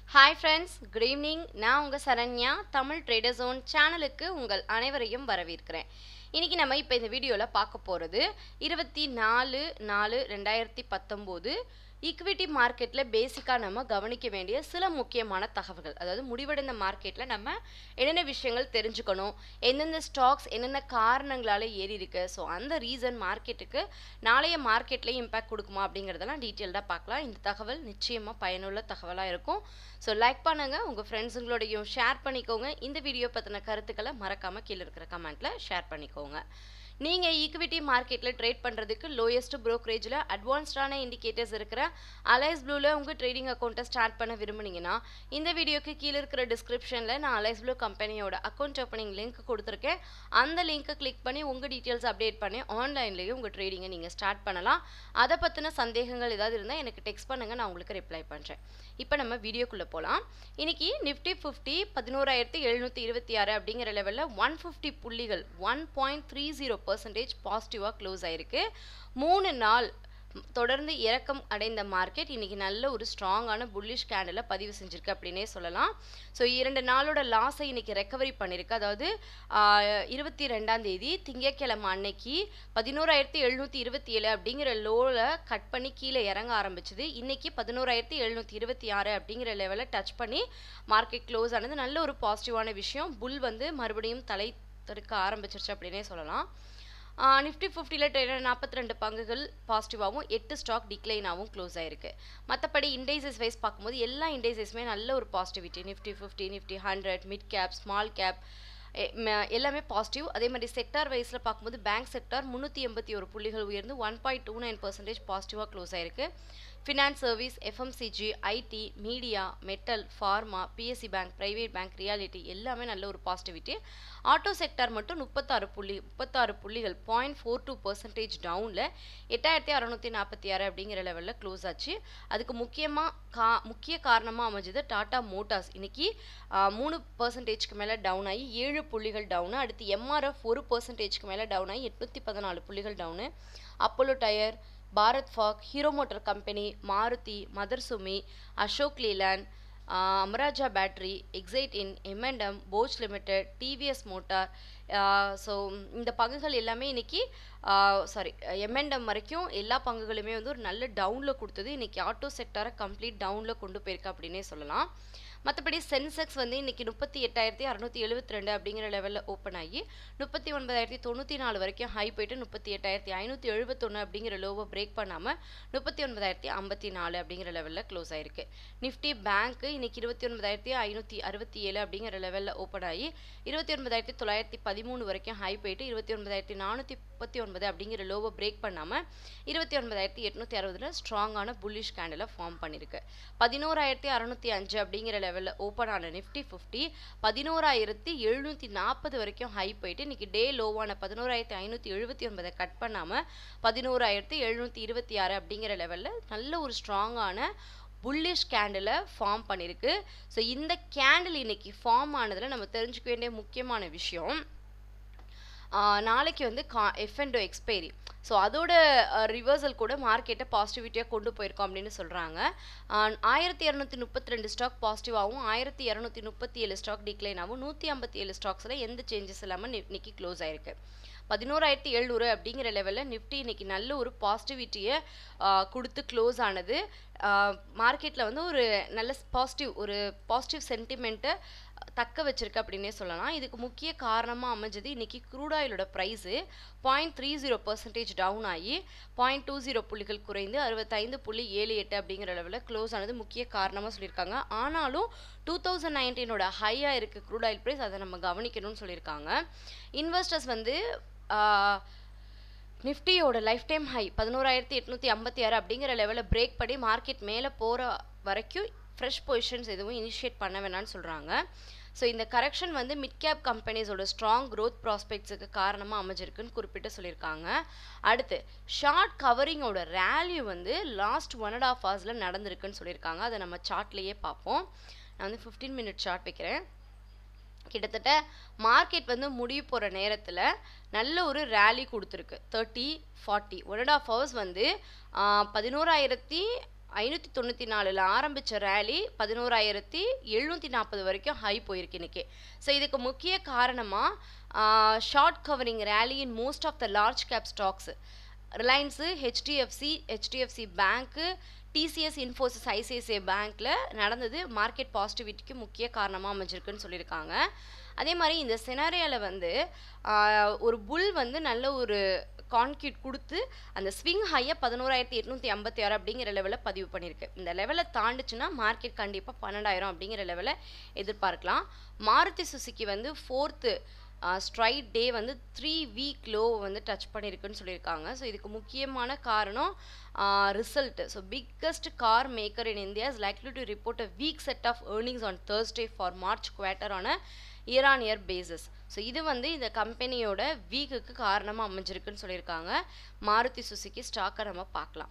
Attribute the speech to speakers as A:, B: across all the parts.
A: hi friends good evening நான் உங்கள் Saranya Tamil trader zone சேனலுக்கு உங்கள் அனைவரையும் வரவேற்கிறேன் இன்றைக்கி நம்ம இப்போ இந்த வீடியோவில் பார்க்க போகிறது இருபத்தி நாலு நாலு ரெண்டாயிரத்தி பத்தொம்போது ஈக்விட்டி மார்க்கெட்டில் பேசிக்காக நம்ம கவனிக்க வேண்டிய சில முக்கியமான தகவல்கள் அதாவது முடிவடைந்த மார்க்கெட்டில் நம்ம என்னென்ன விஷயங்கள் தெரிஞ்சுக்கணும் எந்தெந்த ஸ்டாக்ஸ் என்னென்ன காரணங்களால் ஏறி இருக்கு ஸோ அந்த ரீசன் மார்க்கெட்டுக்கு நாளைய மார்க்கெட்லேயே இம்பேக்ட் கொடுக்குமா அப்படிங்கிறதெல்லாம் டீட்டெயில்டாக பார்க்கலாம் இந்த தகவல் நிச்சயமாக பயனுள்ள தகவலாக இருக்கும் ஸோ லைக் பண்ணுங்கள் உங்கள் ஃப்ரெண்ட்ஸுங்களோடையும் ஷேர் பண்ணிக்கோங்க இந்த வீடியோ பற்றின கருத்துக்களை மறக்காமல் கீழே இருக்கிற கமெண்ட்டில் ஷேர் பண்ணிக்கோங்க நீங்கள் ஈக்விட்டி மார்க்கெட்டில் ட்ரேட் பண்ணுறதுக்கு லோயஸ்ட் ப்ரோக்கரேஜில் அட்வான்ஸ்டான இண்டிகேட்டர்ஸ் இருக்கிற அலைஸ் ப்ளூவில் உங்கள் ட்ரேடிங் அக்கௌண்ட்டை ஸ்டார்ட் பண்ண விரும்புனீங்கன்னா இந்த வீடியோக்கு கீழே இருக்கிற டிஸ்கிரிப்ஷனில் நான் அலைஸ் ப்ளூ கம்பெனியோட அக்கௌண்ட் ஓப்பனிங் லிங்க் கொடுத்துருக்கேன் அந்த லிங்க்கை கிளிக் பண்ணி உங்கள் டீட்டெயில்ஸ் அப்டேட் பண்ணி ஆன்லைன்லேயே உங்கள் ட்ரேடிங்கை நீங்கள் ஸ்டார்ட் பண்ணலாம் அதை பற்றின சந்தேகங்கள் ஏதாவது இருந்தால் எனக்கு டெக்ஸ்ட் பண்ணுங்கள் நான் உங்களுக்கு ரிப்ளை பண்ணுறேன் இப்போ நம்ம வீடியோக்குள்ளே போகலாம் இன்னைக்கு நிஃப்டி ஃபிஃப்டி பதினோராயிரத்தி எழுநூற்றி இருபத்தி ஆறு அப்படிங்கிற லெவலில் ஒன் ஃபிஃப்டி புள்ளிகள் one point three zero percentage பாசிட்டிவாக க்ளோஸ் ஆயிருக்கு மூணு நாள் தொடர்ந்து இறக்கம் அடைந்த மார்க்கெட் இன்னைக்கு நல்ல ஒரு ஸ்ட்ராங்கான புல்லிஷ் கேண்டில் பதிவு செஞ்சிருக்கு அப்படின்னே சொல்லலாம் ஸோ இரண்டு நாளோட லாஸை இன்னைக்கு ரெக்கவரி பண்ணியிருக்கு அதாவது இருபத்தி ரெண்டாம் தேதி திங்கட்கிழமை அன்னைக்கு பதினோராயிரத்தி எழுநூற்றி இருபத்தி ஏழு அப்படிங்கிற லோவில் கட் பண்ணி கீழே இறங்க ஆரம்பிச்சது இன்னைக்கு பதினோராயிரத்தி எழுநூற்றி இருபத்தி ஆறு அப்படிங்கிற லெவலில் டச் பண்ணி மார்க்கெட் க்ளோஸ் ஆனது நல்ல ஒரு பாசிட்டிவான விஷயம் புல் வந்து மறுபடியும் தலை தெருக்க ஆரம்பிச்சிருச்சு அப்படின்னே சொல்லலாம் நிஃப்டி ஃபிஃப்டியில் ட்ரேட் நாற்பத்தி ரெண்டு பங்குகள் பாசிட்டிவாகவும் எட்டு ஸ்டாக் டிக்ளைனாகவும் க்ளோஸ் ஆயிருக்கு மற்றபடி இண்டெக்ஸஸ் வைஸ் பார்க்கும்போது எல்லா இண்டெக்ஸஸுமே நல்ல ஒரு positivity Nifty fifty Nifty hundred mid cap small cap எல்லாமே பாசிட்டிவ் அதே மாதிரி செக்டார் வைஸில் பார்க்கும்போது பேங்க் செக்டார் முந்நூற்றி எண்பத்தி ஒரு புள்ளிகள் உயர்ந்து one point two nine percentage பாசிட்டிவாக க்ளோஸ் ஆயிருக்கு finance service FMCG IT media metal pharma PSC bank private bank reality எல்லாமே நல்ல ஒரு பாசிட்டிவிட்டி ஆட்டோ செக்டார் மட்டும் முப்பத்தாறு புள்ளி முப்பத்தாறு புள்ளிகள் பாயிண்ட் ஃபோர் டூ பர்சன்டேஜ் டவுனில் எட்டாயிரத்தி அறநூற்றி நாற்பத்தி ஆறு அப்படிங்கிற லெவலில் க்ளோஸ் ஆச்சு அதுக்கு முக்கியமாக கா முக்கிய காரணமாக அமைஞ்சது டாடா மோட்டார்ஸ் இன்னைக்கு மூணு பர்சன்டேஜ்க்கு மேலே டவுன் ஆகி ஏழு புள்ளிகள் டவுனு அடுத்து எம்ஆர்எஃப் ஒரு பர்சன்டேஜ்க்கு மேலே டவுன் ஆகி எட்நூற்றி பதினாலு புள்ளிகள் டவுனு அப்போலோ டயர் பாரத் ஃபாக் Hero motor company Maruti Mothersumi Ashok Leyland Amaraja battery Exide இன் எம்என்டம் Bosch limited TVS motor so இந்த பங்குகள் எல்லாமே இன்னைக்கு சாரி எம்என்டம் வரைக்கும் எல்லா பங்குகளுமே வந்து ஒரு நல்ல டவுனில் கொடுத்தது இன்னைக்கு ஆட்டோ செக்டாரை கம்ப்ளீட் டவுனில் கொண்டு போயிருக்கு அப்படின்னே சொல்லலாம் மற்றபடி சென்செக்ஸ் வந்து இன்னைக்கு முப்பத்தி எட்டாயிரத்தி அறநூற்றி எழுபத்தி ரெண்டு அப்படிங்கிற லெவலில் ஓப்பன் ஆகி முப்பத்தி ஒன்பதாயிரத்தி தொண்ணூற்றி நாலு வரைக்கும் ஹை போயிட்டு முப்பத்தி எட்டாயிரத்தி ஐநூற்றி எழுபத்தொன்று அப்படிங்கிற லோவை பிரேக் பண்ணாமல் முப்பத்தி ஒன்பதாயிரத்தி ஐம்பத்தி நாலு அப்படிங்கிற லெவலில் க்ளோஸ் ஆயிருக்கு நிஃப்டி பேங்க்கு இன்னைக்கு இருபத்தி ஒன்பதாயிரத்தி ஐநூற்றி அறுபத்தி ஏழு அப்படிங்கிற லெவலில் ஓப்பன் ஆகி இருபத்தி ஒன்பதாயிரத்தி தொள்ளாயிரத்தி பதிமூணு வரைக்கும் ஹை போயிட்டு இருபத்தி ஒன்பதாயிரத்தி நானூற்றி முப்பத்தி ஒன்பது அப்படிங்கிற லோவை பிரேக் பண்ணாமல் இருபத்தி ஒன்பதாயிரத்தி எட்நூற்றி அறுபதில் ஸ்ட்ராங்கான புல்லிஷ் கேண்டில் ஃபார்ம் பண்ணியிருக்கு பதினோராயிரத்தி அறநூற்றி அஞ்சு அப்படிங்கிற லெவலில் ஓப்பன் ஆன நிஃப்டி ஃபிஃப்டி பதினோராயிரத்தி எழுநூற்றி நாற்பது வரைக்கும் ஹை போயிட்டு இன்னைக்கு டே லோவான பதினோராயிரத்தி ஐநூற்றி எழுபத்தி ஒன்பதை கட் பண்ணாமல் பதினோராயிரத்தி எழுநூற்றி இருபத்தி ஆறு அப்படிங்கிற லெவலில் நல்ல ஒரு ஸ்ட்ராங்கான புல்லிஷ் கேண்டில் ஃபார்ம் பண்ணியிருக்கு ஸோ இந்த கேண்டில் இன்னைக்கு ஃபார்ம் ஆனதில் நம்ம தெரிஞ்சுக்க வேண்டிய முக்கியமான விஷயம் நாளைக்கு வந்து கா எஃப்என்டோ எக்ஸ்பைரி ஸோ அதோட ரிவர்சல் கூட மார்க்கெட்டை பாசிட்டிவிட்டியாக கொண்டு போயிருக்கோம் அப்படின்னு சொல்கிறாங்க ஆயிரத்தி இரநூத்தி முப்பத்தி ரெண்டு ஸ்டாக் பாசிட்டிவாகவும் ஆயிரத்தி இரநூத்தி முப்பத்தி ஏழு ஸ்டாக் டிக்ளைனாகவும் நூற்றி ஐம்பத்தி ஏழு ஸ்டாக்ஸில் எந்த சேஞ்சஸ் இல்லாமல் இன்னைக்கு க்ளோஸ் ஆயிருக்கு பதினோராயிரத்தி எழுநூறு அப்படிங்கிற லெவலில் நிஃப்டி இன்னைக்கு நல்ல ஒரு பாசிட்டிவிட்டியை கொடுத்து க்ளோஸ் ஆனது மார்க்கெட்டில் வந்து ஒரு நல்ல பாசிட்டிவ் ஒரு பாசிட்டிவ் சென்டிமெண்ட்டை தக்க வச்சிருக்கு அப்படின்னே சொல்லலாம் இதுக்கு முக்கிய காரணமாக அமைஞ்சது இன்னைக்கு க்ரூட் ஆயிலோட price point three zero percentage down ஆகி பாயிண்ட் டூ ஜீரோ புள்ளிகள் குறைந்து அறுபத்தைந்து புள்ளி ஏழு எட்டு அப்படிங்கிற லெவலில் க்ளோஸ் ஆனது முக்கிய காரணமாக சொல்லியிருக்காங்க ஆனாலும் டூ தௌசண்ட் நைன்டீனோட ஹையாக இருக்குது க்ரூட் ஆயில் ப்ரைஸ் அதை நம்ம கவனிக்கணும்னு சொல்லியிருக்காங்க இன்வெஸ்டர்ஸ் வந்து நிஃப்டியோட லைஃப் டைம் ஹை பதினோராயிரத்தி எட்நூற்றி ஐம்பத்தி ஆறு அப்படிங்கிற லெவலில் பிரேக் பண்ணி மார்க்கெட் மேலே போகிற வரைக்கும் ஃப்ரெஷ் பொசிஷன்ஸ் எதுவும் இனிஷியேட் பண்ண வேணாம்னு சொல்கிறாங்க ஸோ இந்த கரெக்ஷன் வந்து மிட் கேப் கம்பெனிஸோட ஸ்ட்ராங் க்ரோத் ப்ராஸ்பெக்ட்ஸுக்கு காரணமாக அமைஞ்சிருக்குன்னு குறிப்பிட்டு சொல்லியிருக்காங்க அடுத்து ஷார்ட் கவரிங்கோட ரேல்யூ வந்து லாஸ்ட் ஒன் அண்ட் ஆஃப் ஹவர்ஸில் நடந்திருக்குன்னு சொல்லியிருக்காங்க அதை நம்ம சார்ட்லேயே பார்ப்போம் நான் வந்து ஃபிஃப்டீன் மினிட் சார்ட் வைக்கிறேன் கிட்டத்தட்ட மார்க்கெட் வந்து முடிய போகிற நேரத்தில் நல்ல ஒரு ரேலி கொடுத்துருக்கு thirty forty one and half hours வந்து பதினோராயிரத்தி ஐநூற்றி தொண்ணூற்றி நாலில் ஆரம்பித்த ரேலி பதினோராயிரத்தி எழுநூற்றி நாற்பது வரைக்கும் ஹை போயிருக்கு இன்னைக்கு ஸோ இதுக்கு முக்கிய காரணமாக short covering rally in most of the large cap stocks Reliance HDFC HDFC bank TCS Infosys ICICI பேங்க்கில் நடந்தது மார்க்கெட் பாசிட்டிவிட்டிக்கு முக்கிய காரணமாக அமைஞ்சிருக்குன்னு சொல்லியிருக்காங்க அதே மாதிரி இந்த சினாரியாவில் வந்து ஒரு புல் வந்து நல்ல ஒரு கான்கிரீட் கொடுத்து அந்த ஸ்விங் ஹையை பதினோராயிரத்தி எட்நூற்றி ஐம்பத்தி ஆறு அப்படிங்கிற லெவலில் பதிவு பண்ணியிருக்கு இந்த லெவலில் தாண்டுச்சுன்னா மார்க்கெட் கண்டிப்பாக பன்னெண்டாயிரம் அப்படிங்கிற லெவலில் எதிர்பார்க்கலாம் மாருதி சுசுக்கி வந்து ஃபோர்த்து ஸ்ட்ரைட் டே வந்து த்ரீ வீக் லோ வந்து டச் பண்ணியிருக்குன்னு சொல்லியிருக்காங்க ஸோ இதுக்கு முக்கியமான காரணம் result so biggest car maker in India is likely to report a weak set of earnings on Thursday for March quarter ஆன year on year basis so இது வந்து இந்த கம்பெனியோட வீக்குக்கு காரணமாக அமைஞ்சிருக்குன்னு சொல்லியிருக்காங்க மாருதி சுசுக்கி ஸ்டாக்கை நம்ம பார்க்கலாம்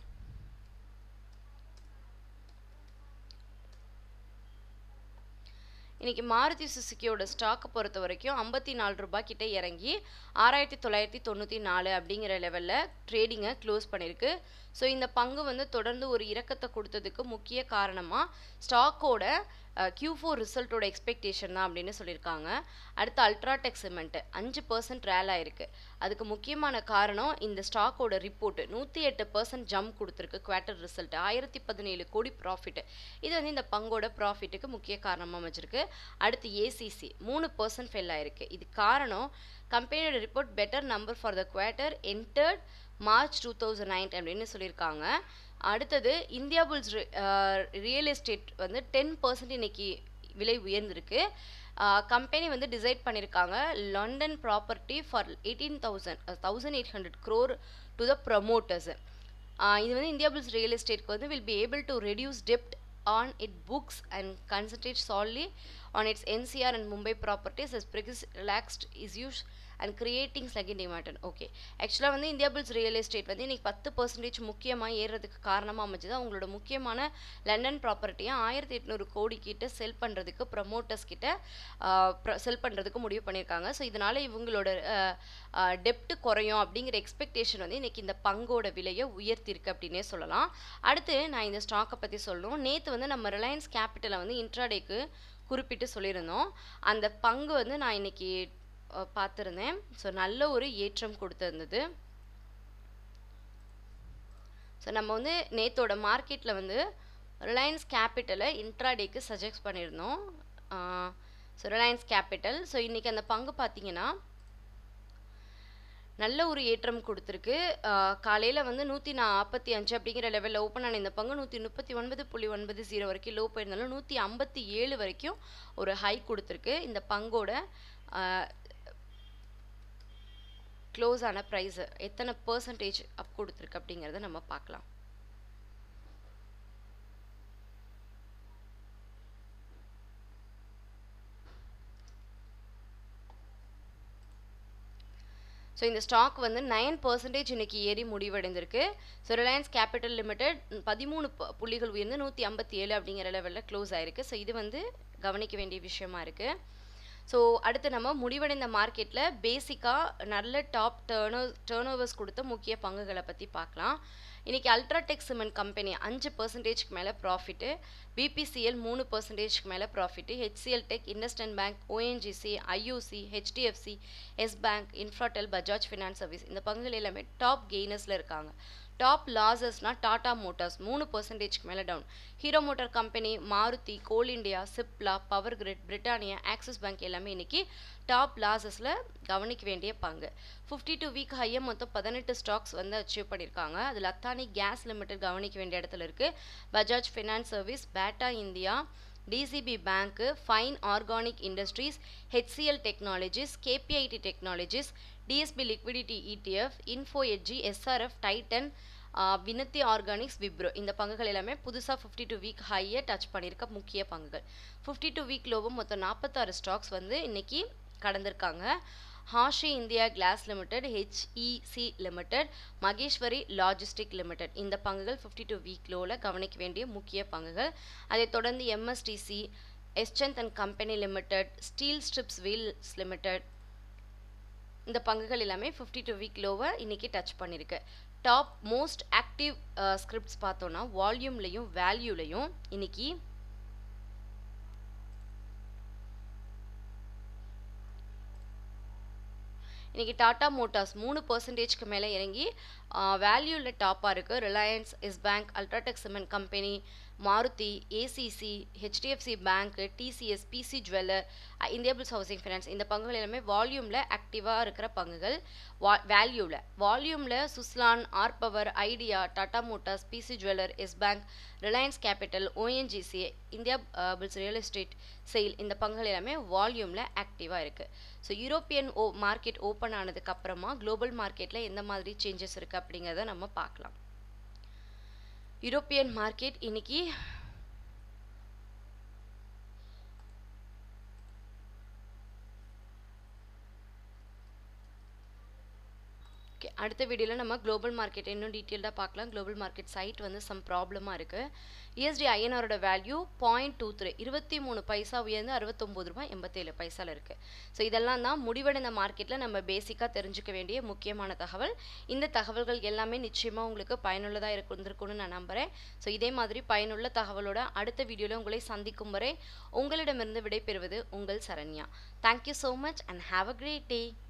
A: இன்னைக்கு மாருதி சுசுக்கியோட ஸ்டாக்கை பொறுத்த வரைக்கும் ஐம்பத்தி நாலு ரூபாய் கிட்ட இறங்கி ஆறாயிரத்தி தொள்ளாயிரத்தி தொண்ணூற்றி நாலு அப்படிங்கிற லெவலில் ட்ரேடிங்கை க்ளோஸ் பண்ணியிருக்கு ஸோ இந்த பங்கு வந்து தொடர்ந்து ஒரு இறக்கத்தை கொடுத்ததுக்கு முக்கிய காரணமாக ஸ்டாக்கோட கியூ ஃபோர் ரிசல்ட்டோட எக்ஸ்பெக்டேஷன் தான் அப்படின்னு சொல்லியிருக்காங்க அடுத்து அல்ட்ராடெக் சிமெண்ட் அஞ்சு பர்சன்ட் ரேல் ஆயிருக்கு அதுக்கு முக்கியமான காரணம் இந்த ஸ்டாக்கோட ரிப்போர்ட் நூற்றி எட்டு பர்சன்ட் ஜம்ப் கொடுத்துருக்கு குவார்ட்டர் ரிசல்ட் ஆயிரத்தி பதினேழு கோடி ப்ராஃபிட் இது வந்து இந்த பங்கோட ப்ராஃபிட்டுக்கு முக்கிய காரணமாக அமைச்சிருக்கு அடுத்து ஏசிசி மூணு பர்சன்ட் ஃபெல் ஆயிருக்கு இது காரணம் கம்பெனியோட report better number for the quarter ended March two thousand nine அப்படின்னு சொல்லியிருக்காங்க அடுத்தது இந்தியா புல்ஸ் ரியல் எஸ்டேட் வந்து டென் பர்சன்ட் இன்னைக்கு விலை உயர்ந்திருக்கு கம்பெனி வந்து டிசைட் பண்ணியிருக்காங்க London property for eighteen thousand thousand eight hundred crore to the promoters இது வந்து இந்தியா புல்ஸ் ரியல் எஸ்டேட்க்கு வந்து will be able to reduce டெப்ட் on its books and concentrate solely on its NCR and Mumbai properties as relaxed issues and creating second டிமாண்டன் okay ஆக்சுவலாக வந்து India Bulls Real estate வந்து இன்றைக்கி பத்து percentage முக்கியமாக ஏறுறதுக்கு காரணமாக அமைஞ்சது அவங்களோட முக்கியமான லண்டன் ப்ராப்பர்ட்டியை ஆயிரத்தி எட்நூறு கோடி கிட்ட செல் பண்ணுறதுக்கு ப்ரமோட்டர்ஸ் கிட்ட செல் பண்ணுறதுக்கு முடிவு பண்ணியிருக்காங்க ஸோ இதனால் இவங்களோட டெப்ட் குறையும் அப்படிங்கிற எக்ஸ்பெக்டேஷன் வந்து இன்றைக்கி இந்த பங்கோட விலையை உயர்த்திருக்கு அப்படின்னே சொல்லலாம் அடுத்து நான் இந்த ஸ்டாக்கை பற்றி சொல்லணும் நேற்று வந்து நம்ம ரிலையன்ஸ் கேபிட்டலை வந்து இன்ட்ராடேக்கு குறிப்பிட்டு சொல்லியிருந்தோம் அந்த பங்கு வந்து நான் இன்னைக்கு பார்த்துருந்தேன் ஸோ நல்ல ஒரு ஏற்றம் கொடுத்துருந்தது ஸோ நம்ம வந்து நேத்தோட மார்க்கெட்டில் வந்து ரிலையன்ஸ் கேபிட்டலை இன்ட்ராடேக்கு சஜெக்ட் பண்ணியிருந்தோம் ஸோ ரிலையன்ஸ் கேபிட்டல் ஸோ இன்றைக்கி அந்த பங்கு பார்த்தீங்கன்னா நல்ல ஒரு ஏற்றம் கொடுத்துருக்கு காலையில் வந்து நூற்றி நாற்பத்தி அஞ்சு அப்படிங்கிற லெவலில் ஓப்பன் ஆன இந்த பங்கு நூற்றி முப்பத்தி ஒன்பது புள்ளி ஒன்பது ஜீரோ வரைக்கும் லோ போயிருந்தாலும் நூற்றி ஐம்பத்தி ஏழு வரைக்கும் ஒரு ஹை கொடுத்துருக்கு இந்த பங்கோட க்ளோஸ் ஆன ப்ரைஸு எத்தனை பர்சன்டேஜ் அப் கொடுத்துருக்கு அப்படிங்கிறத நம்ம பார்க்கலாம் ஸோ இந்த ஸ்டாக் வந்து நைன் பர்சன்டேஜ் இன்னைக்கு ஏறி முடிவடைந்திருக்கு ஸோ ரிலையன்ஸ் கேபிட்டல் லிமிடெட் பதிமூணு புள்ளிகள் உயர்ந்து நூற்றி ஐம்பத்தி ஏழு அப்படிங்கிற லெவலில் க்ளோஸ் ஆயிருக்கு ஸோ இது வந்து கவனிக்க வேண்டிய விஷயமா இருக்குது ஸோ அடுத்து நம்ம முடிவடைந்த மார்க்கெட்டில் பேசிக்காக நல்ல டாப் டேர்னோ டேர்ன் ஓவர்ஸ் கொடுத்த முக்கிய பங்குகளை பற்றி பார்க்கலாம் இன்றைக்கி அல்ட்ராடெக் சிமெண்ட் கம்பெனி அஞ்சு பர்சன்டேஜ்க்கு மேலே ப்ராஃபிட்டு பிபிசிஎல் மூணு பர்சன்டேஜ்க்கு மேலே profit HCL Tech IndusInd Bank ONGC ஐயூசி HDFC Yes Bank Infratel Bajaj Finance Service இந்த பங்குகள் எல்லாமே டாப் கெய்னர்ஸில் இருக்காங்க டாப் லாசஸ்னா டாடா மோட்டார்ஸ் மூணு பர்சன்டேஜ்க்கு மேலே down Hero motor company Maruti Coal India Cipla Power Grid Britannia Axis Bank எல்லாமே இன்னைக்கு டாப் லாசஸில் கவனிக்க வேண்டிய பங்கு ஃபிஃப்டி டூ வீக் ஹையை மொத்தம் பதினெட்டு ஸ்டாக்ஸ் வந்து அச்சீவ் பண்ணியிருக்காங்க அதில் அத்தானி கேஸ் லிமிடெட் கவனிக்க வேண்டிய இடத்துல இருக்குது Bajaj Finance Service Bata India DCB Bank Fine Organic Industries HCL Technologies KPIT Technologies DSP Liquidity ETF Info Edge SRF Titan Vinati Organics Wipro இந்த பங்குகள் எல்லாமே புதுசாக ஃபிஃப்டி டூ வீக் ஹையை டச் பண்ணியிருக்க முக்கிய பங்குகள் ஃபிஃப்டி டூ வீக் லோவும் மொத்தம் நாற்பத்தாறு ஸ்டாக்ஸ் வந்து இன்னைக்கு கடந்திருக்காங்க Asahi India Glass Limited HEC Limited Maheshwari Logistic Limited இந்த பங்குகள் ஃபிஃப்டி டூ வீக் லோவில் கவனிக்க வேண்டிய முக்கிய பங்குகள் அதைத் தொடர்ந்து MSTC S Chand and Company Limited Steel Strips Wheels Limited இந்த பங்குகள் எல்லாமே ஃபிஃப்டி டூ வீக் லோவை இன்றைக்கி டச் பண்ணியிருக்கு டாப் மோஸ்ட் ஆக்டிவ் ஸ்கிரிப்ட்ஸ் பார்த்தோன்னா வால்யூம்லையும் வேல்யூலையும் இன்னைக்கு இன்னைக்கு டாடா மோட்டார்ஸ் மூணு பர்சன்டேஜ்க்கு மேலே இறங்கி வேல்யூவில் டாப்பாக இருக்குது Reliance Yes Bank UltraTech Cement Company Maruti ACC HDFC Bank TCS PC Jeweller Indiabulls Housing Finance இந்த பங்குகள் எல்லாமே வால்யூமில் ஆக்டிவாக இருக்கிற பங்குகள் வா வேல்யூவில் வால்யூமில் Suzlon R Power Idea Tata Motors PC Jeweller Yes Bank Reliance Capital ONGC India Bulls Real Estate SAIL இந்த பங்குகள் எல்லாமே வால்யூமில் ஆக்டிவாக இருக்குது ஸோ யூரோப்பியன் ஓ மார்க்கெட் ஓப்பன் ஆனதுக்கு அப்புறமா குளோபல் மார்க்கெட்டில் எந்த மாதிரி சேஞ்சஸ் இருக்குது அப்படிங்கிறத நம்ம பார்க்கலாம் யூரோப்பியன் மார்க்கெட் இன்னைக்கு ஓகே அடுத்த வீடியோவில் நம்ம குளோபல் மார்க்கெட் இன்னும் டீட்டெயில்டாக பார்க்கலாம் குளோபல் மார்க்கெட் சைட் வந்து சம் ப்ராப்ளமாக இருக்குது இஎஸ்டி ஐஎன்ஆரோட வேல்யூ பாயிண்ட் டூ த்ரீ இருபத்தி மூணு பைசா உயர்ந்து அறுபத்தொம்போது ரூபாய் எண்பத்தேழு பைசாவில் இருக்குது ஸோ இதெல்லாம் தான் முடிவடைந்த மார்க்கெட்டில் நம்ம பேசிக்காக தெரிஞ்சுக்க வேண்டிய முக்கியமான தகவல் இந்த தகவல்கள் எல்லாமே நிச்சயமாக உங்களுக்கு பயனுள்ளதாக இருந்திருக்கும்னு நான் நம்புகிறேன் ஸோ இதே மாதிரி பயனுள்ள தகவலோட அடுத்த வீடியோவில் உங்களை சந்திக்கும் வரை உங்களிடமிருந்து விடைபெறுவது உங்கள் Saranya thank you so much and have a great day